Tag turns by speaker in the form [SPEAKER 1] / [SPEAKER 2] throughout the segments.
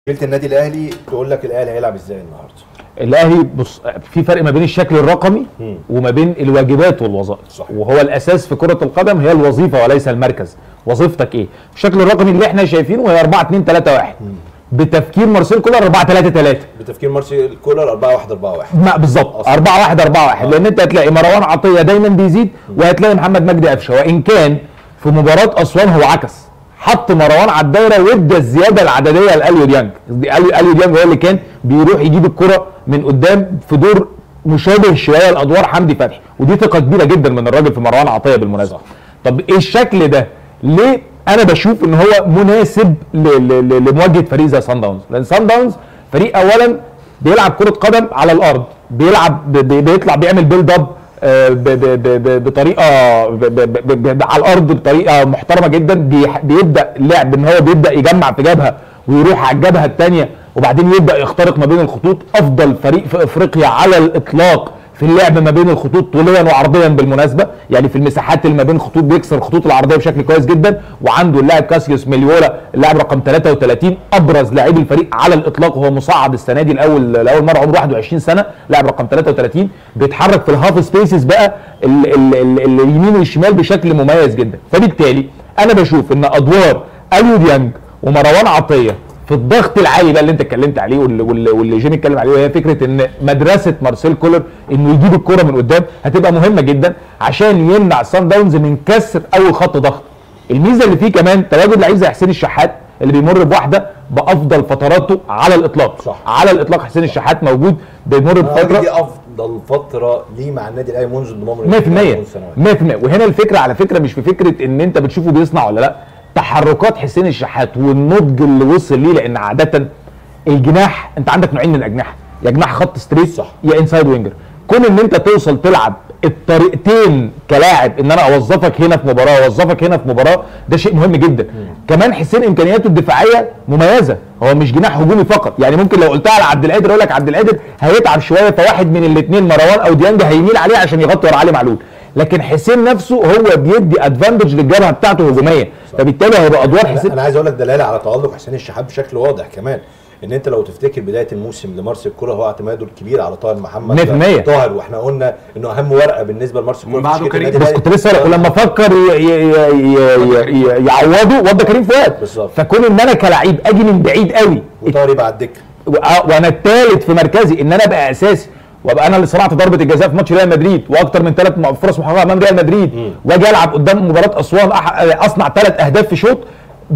[SPEAKER 1] مشكله النادي الاهلي تقول لك الاهلي هيلعب ازاي النهارده
[SPEAKER 2] الاهلي بص في فرق ما بين الشكل الرقمي
[SPEAKER 1] مم.
[SPEAKER 2] وما بين الواجبات والوظائف
[SPEAKER 1] صح.
[SPEAKER 2] وهو الاساس في كره القدم هي الوظيفه وليس المركز وظيفتك ايه الشكل الرقمي اللي احنا شايفينه هي 4 2 3 1 بتفكير مارسيل كولر 4 3 3
[SPEAKER 1] بتفكير مارسيل كولر 4 1 4 1
[SPEAKER 2] ما بالظبط
[SPEAKER 1] أصلاً.
[SPEAKER 2] 4 1 4 1 لان انت هتلاقي مروان عطيه دايما بيزيد وهتلاقي محمد مجدي قفشه وان كان في مباراه اسوان هو عكس حط مروان على الدايره وادى الزياده العدديه لاليو ديانج اليو اليو ديانج هو اللي كان بيروح يجيب الكره من قدام في دور مشابه شويه لادوار حمدي فتحي ودي ثقه كبيره جدا من الراجل في مروان عطيه بالمناسبه
[SPEAKER 1] صح.
[SPEAKER 2] طب ايه الشكل ده ليه انا بشوف ان هو مناسب ل- ل- ل- لمواجهه فريق زي سان داونز لان سان داونز فريق اولا بيلعب كره قدم على الارض بيلعب ب- ب- بيطلع بيعمل بيلد اب آه، ب- ب- ب- ب- بطريقه ب- ب- ب- ب- على الارض بطريقه محترمه جدا بيح- بيبدا اللعب ان هو بيبدا يجمع في جبهه ويروح على الجبهه الثانيه وبعدين يبدا يخترق ما بين الخطوط افضل فريق في افريقيا على الاطلاق في اللعب ما بين الخطوط طوليا وعرضيا بالمناسبه يعني في المساحات اللي ما بين الخطوط بيكسر الخطوط العرضيه بشكل كويس جدا وعنده اللاعب كاسيوس ميليولا اللاعب رقم 33 ابرز لاعبي الفريق على الاطلاق وهو مصعد السنه دي الاول لاول مره عمره 21 سنه لاعب رقم 33 بيتحرك في الهاف سبيسز بقى ال- ال- ال- اليمين والشمال بشكل مميز جدا فبالتالي انا بشوف ان ادوار اليو ديانج ومروان عطيه في الضغط العالي بقى اللي انت اتكلمت عليه واللي, واللي, واللي جيمي اتكلم عليه وهي فكره ان مدرسه مارسيل كولر انه يجيب الكره من قدام هتبقى مهمه جدا عشان يمنع سان داونز من كسر اول خط ضغط الميزه اللي فيه كمان تواجد لعيب زي حسين الشحات اللي بيمر بواحده بافضل فتراته على الاطلاق
[SPEAKER 1] صح.
[SPEAKER 2] على الاطلاق حسين الشحات موجود بيمر
[SPEAKER 1] آه،
[SPEAKER 2] بفتره
[SPEAKER 1] دي افضل فتره ليه مع النادي الاهلي منذ انضمامه
[SPEAKER 2] 100%
[SPEAKER 1] للنادي منذ سنوات
[SPEAKER 2] 100% وهنا الفكره على فكره مش في فكره ان انت بتشوفه بيصنع ولا لا تحركات حسين الشحات والنضج اللي وصل ليه لان عاده الجناح انت عندك نوعين من الاجنحه يا جناح خط ستريت
[SPEAKER 1] صح.
[SPEAKER 2] يا انسايد وينجر كون ان انت توصل تلعب الطريقتين كلاعب ان انا اوظفك هنا في مباراه اوظفك هنا في مباراه ده شيء مهم جدا كمان حسين امكانياته الدفاعيه مميزه هو مش جناح هجومي فقط يعني ممكن لو قلتها على عبد القادر اقول لك عبد القادر هيتعب شويه فواحد من الاثنين مروان او ديانج هيميل عليه عشان يغطي ورا علي معلول لكن حسين نفسه هو بيدي ادفانتج للجبهه بتاعته هجوميه فبالتالي هيبقى ادوار
[SPEAKER 1] لا،
[SPEAKER 2] حسين
[SPEAKER 1] انا عايز اقول لك دلاله على تالق حسين الشحات بشكل واضح كمان ان انت لو تفتكر بدايه الموسم لمارسيل كولر هو اعتماده الكبير على طاهر محمد
[SPEAKER 2] 100%.
[SPEAKER 1] طاهر واحنا قلنا انه اهم ورقه بالنسبه لمارسيل كولر في
[SPEAKER 3] وبعده
[SPEAKER 1] تشكيلة
[SPEAKER 3] كريم.
[SPEAKER 1] النادي
[SPEAKER 2] بس
[SPEAKER 1] الأهلي.
[SPEAKER 2] كنت لسه هقول لك، ولما فكر ي- ي- ي- ي- ي- يعوضه وضع كريم فؤاد
[SPEAKER 1] بالظبط.
[SPEAKER 2] فكون ان انا كلاعب اجي من بعيد قوي
[SPEAKER 1] وطاهر يبقى على الدكه
[SPEAKER 2] و- وانا الثالث في مركزي ان انا ابقى اساسي وابقى انا اللي صنعت ضربه الجزاء في ماتش ريال مدريد واكتر من ثلاث فرص محققه امام ريال مدريد واجي العب قدام مباراه اسوان أح- اصنع ثلاث اهداف في شوط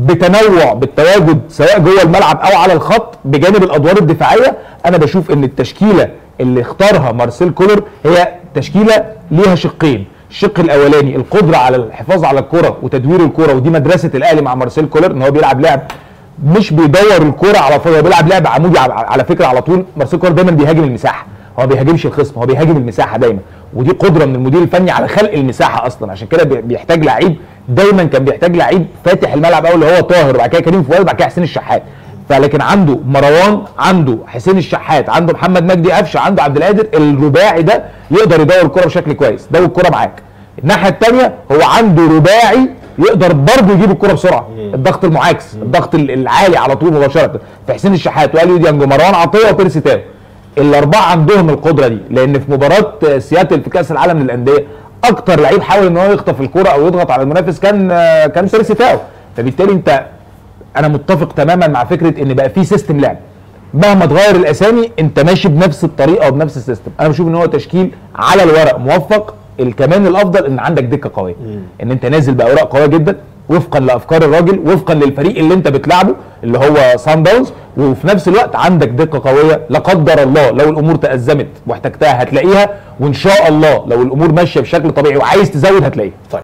[SPEAKER 2] بتنوع بالتواجد سواء جوه الملعب او على الخط بجانب الادوار الدفاعيه انا بشوف ان التشكيله اللي اختارها مارسيل كولر هي تشكيله ليها شقين الشق الاولاني القدره على الحفاظ على الكره وتدوير الكره ودي مدرسه الاهلي مع مارسيل كولر ان هو بيلعب لعب مش بيدور الكرة على فاضي هو بيلعب لعب عمودي على, على فكره على طول مارسيل كولر دايما بيهاجم المساحه هو ما بيهاجمش الخصم هو بيهاجم المساحه دايما ودي قدره من المدير الفني على خلق المساحه اصلا عشان كده بي- بيحتاج لعيب دايما كان بيحتاج لعيب فاتح الملعب قوي اللي هو طاهر وبعد كده كريم فؤاد وبعد كده حسين الشحات فلكن عنده مروان عنده حسين الشحات عنده محمد مجدي قفشه عنده عبد القادر الرباعي ده يقدر يدور الكره بشكل كويس ده الكره معاك الناحيه الثانيه هو عنده رباعي يقدر برضه يجيب الكره بسرعه الضغط المعاكس الضغط ال- العالي على طول مباشره في حسين الشحات واليو ديانج ومروان عطيه وبيرسي تاو الاربعه عندهم القدره دي لان في مباراه سياتل في كاس العالم للانديه اكتر لعيب حاول ان هو يخطف الكره او يضغط على المنافس كان كان بيرسي تاو فبالتالي انت انا متفق تماما مع فكره ان بقى في سيستم لعب مهما تغير الاسامي انت ماشي بنفس الطريقه وبنفس السيستم انا بشوف ان هو تشكيل على الورق موفق كمان الافضل ان عندك دكه قويه ان انت نازل باوراق قويه جدا وفقا لافكار الراجل وفقا للفريق اللي انت بتلعبه اللي هو سان داونز وفي نفس الوقت عندك دقه قويه لا قدر الله لو الامور تازمت واحتجتها هتلاقيها وان شاء الله لو الامور ماشيه بشكل طبيعي وعايز تزود هتلاقيها
[SPEAKER 1] طيب